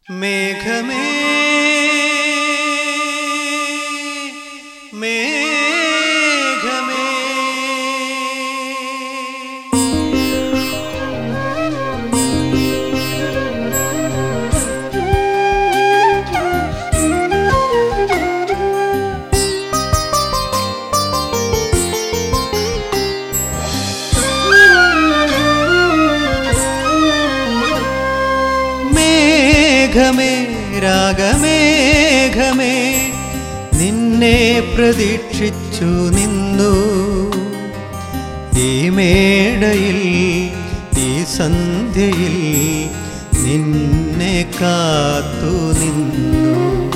മേഘമേ മേഘമേ മേഘമേ രാഗമേഘമേ നിന്നെ പ്രതീക്ഷിച്ചു നിന്നു ഈ മേടയിൽ ഈ സന്ധ്യയിൽ നിന്നെ കാത്തു നിന്നു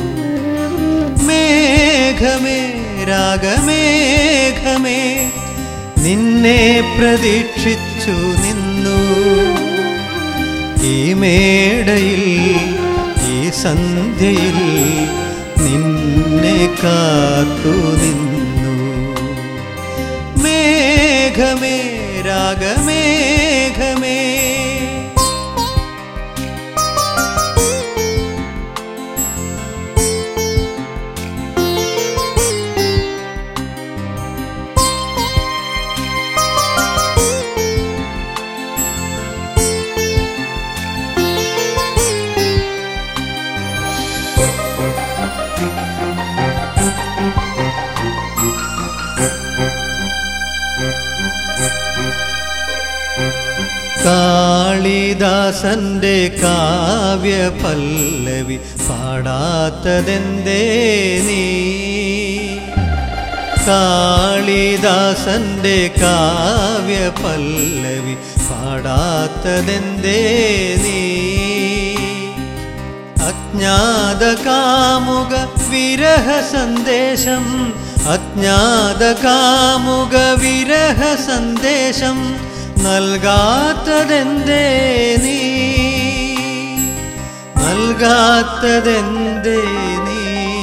മേഘമേ രാഗമേഘമേ നിന്നെ പ്രതീക്ഷിച്ചു നിന്നു ഈ മേടയിൽ ഈ സന്ധ്യയിൽ നിന്നെ കാത്തു നിന്നു മേഘമേ രാഗമേഘമേ കാളിദാസന്റെ കാവ്യ പല്ലവി പാടാത്തതെന്തേ നീ കാളിദാസന്റെ കാവ്യ പല്ലവി പാടാത്തതെന്തേ നീ അജ്ഞാത കാമുക വിരഹ സന്ദേശം അജ്ഞാത കാമുക വിരഹ സന്ദേശം നൽകാത്തതെന്തേ നീ നൽകാത്തതെന്തേ നീ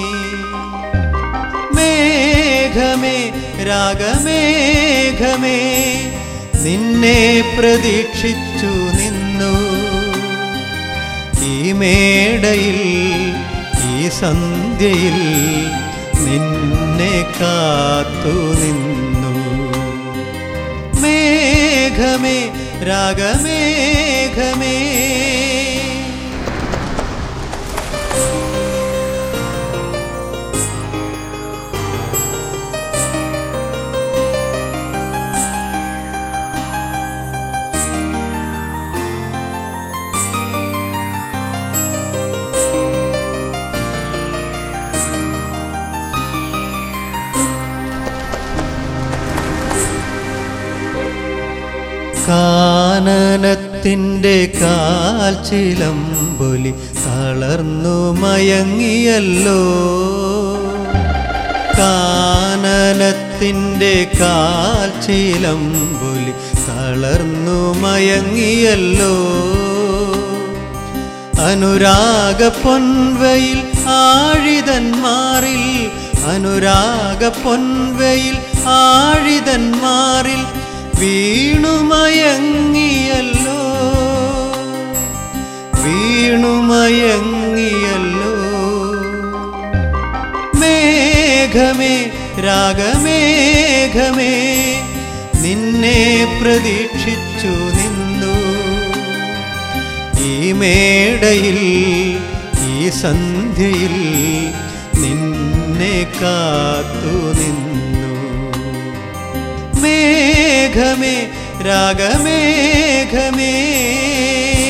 മേഘമേ രാഗമേഘമേ നിന്നെ പ്രതീക്ഷിച്ചു നിന്നു ഈ മേടയിൽ ഈ സന്ധ്യയിൽ നിന്നെ കാത്തു നിന്നു മേഘമേ രാഗമേഘമേ കാനനത്തിൻ്റെ കാൽ ചിലമ്പൊലി തളർന്നു മയങ്ങിയല്ലോ കാനനത്തിൻ്റെ കാൽ ചിലമ്പൊലി തളർന്നു മയങ്ങിയല്ലോ അനുരാഗ പൊൻവയിൽ ആഴിതന്മാറിൽ അനുരാഗ പൊൻവയിൽ ആഴിതന്മാറിൽ വീണുമയങ്ങിയല്ലോ വീണുമയങ്ങിയല്ലോ മേഘമേ രാഗമേഘമേ നിന്നെ പ്രതീക്ഷിച്ചു നിന്നു ഈ മേടയിൽ ഈ സന്ധ്യയിൽ നിന്നെ കാത്തു നിന്നു മേഘമേ രാഗമേഘമേ